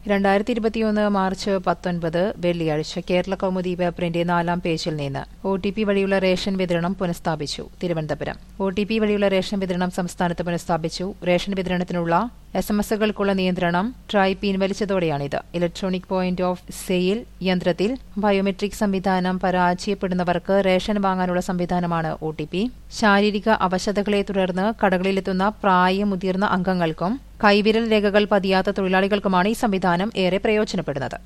രണ്ടായിരത്തി ഇരുപത്തിയൊന്ന് മാർച്ച് പത്തൊൻപത് വെള്ളിയാഴ്ച കേരള കൗമുദി പേപ്പറിന്റെ നാലാം പേജിൽ നിന്ന് ഒ ടി പി വഴിയുള്ള റേഷൻ വിതരണം പുനഃസ്ഥാപിച്ചു തിരുവനന്തപുരം ഒ ടി പി വഴിയുള്ള റേഷൻ വിതരണം സംസ്ഥാനത്ത് പുനഃസ്ഥാപിച്ചു റേഷൻ വിതരണത്തിനുള്ള എസ് എം എസുകൾക്കുള്ള നിയന്ത്രണം ട്രായ് പിൻവലിച്ചതോടെയാണിത് ഇലക്ട്രോണിക് പോയിന്റ് ഓഫ് സെയിൽ യന്ത്രത്തിൽ ബയോമെട്രിക് സംവിധാനം പരാജയപ്പെടുന്നവർക്ക് റേഷൻ വാങ്ങാനുള്ള സംവിധാനമാണ് ഒ ടി പി ശാരീരിക അവശതകളെ തുടർന്ന് കടകളിലെത്തുന്ന പ്രായമുതിർന്ന അംഗങ്ങൾക്കും കൈവിരൽ രേഖകൾ പതിയാത്ത തൊഴിലാളികൾക്കുമാണ് ഈ സംവിധാനം ഏറെ പ്രയോജനപ്പെടുന്നത്